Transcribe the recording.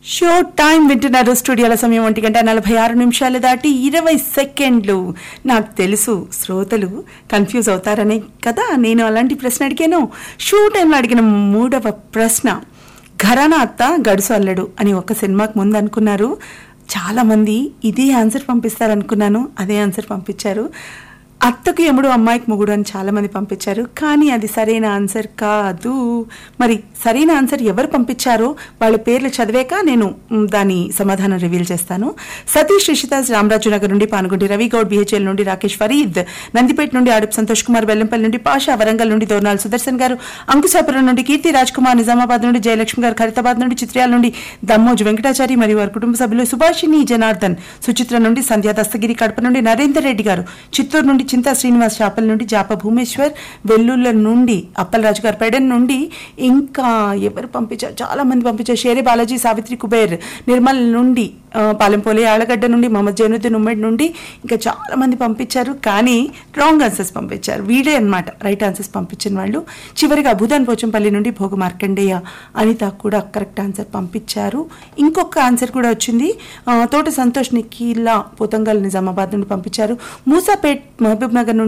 show time వింటున్నారు స్టూడియోల సమయం ఒంటి గంట నలభై ఆరు నిమిషాలు దాటి ఇరవై సెకండ్లు నాకు తెలుసు శ్రోతలు కన్ఫ్యూజ్ అవుతారనే కదా నేను అలాంటి ప్రశ్న అడిగాను షో టైంలో అడిగిన మూడవ ప్రశ్న ఘరానా అత్త గడుసు అల్లడు అని ఒక సినిమాకి ముందు అనుకున్నారు చాలా మంది ఇదే ఆన్సర్ పంపిస్తారనుకున్నాను అదే ఆన్సర్ పంపించారు అత్తకు ఎముడు అమ్మాయికి మొగుడు అని చాలా మంది పంపించారు కానీ అది సరైన ఆన్సర్ కాదు మరి సరైన ఆన్సర్ ఎవరు పంపించారో వాళ్ళ పేర్లు చదివాక నేను మ్, దాని సమాధానం రివీల్ చేస్తాను సతీష్ రిషితాజ్ రామరాజు నగర్ నుండి పానుగుండి రవి గౌడ్ బిహెచ్ఎల్ నుండి రాకేష్ ఫరీద్ నందిపేట నుండి ఆడుపు సంతోష్ కుమార్ బెల్లంపల్లి నుండి పాషా వరంగల్ నుండి దోర్నాల్ సుదర్శన్ గారు అంకుశాపురం నుండి కీర్తి రాజ్ కుమార్ నిజామాబాద్ నుండి జయలక్ష్మి గారు ఖరీతాబాద్ నుండి చిత్రయాల నుండి దమ్మోజు వెంకటాచారి మరియు వారి కుటుంబ సభ్యులు సుభాషిణి జనార్దన్ సుచిత్ర నుండి సంధ్యా దస్తగిరి కడప నుండి నరేందర్ రెడ్డి గారు చిత్తూరు నుండి చింతా శ్రీనివాస్ చాపల్ నుండి జాప భూమేశ్వర్ వెల్లుల్ల నుండి అప్పలరాజు గారు పెడన్ నుండి ఇంకా ఎవరు పంపించారు చాలా మంది పంపించారు షేరే బాలాజీ సావిత్రి కుబేర్ నిర్మల్ నుండి ఆ, పాలెంపోలి ఆళ్ళగడ్డ నుండి మహమ్మద్ జైనుద్దీన్ ఉమ్మడి నుండి ఇంకా చాలా మంది పంపించారు కానీ రాంగ్ ఆన్సర్స్ పంపించారు వీడే అన్నమాట రైట్ ఆన్సర్స్ పంపించిన వాళ్ళు చివరిగా భూదాన్ పోచంపల్లి నుండి భోగ మార్కండేయ అనిత కూడా కరెక్ట్ ఆన్సర్ పంపించారు ఇంకొక ఆన్సర్ కూడా వచ్చింది ఆ, తోట సంతోష్ నిఖిలా పోతంగల్ నిజామాబాద్ నుండి పంపించారు మూసాపేట్ మహబూబ్ నగర్ నుండి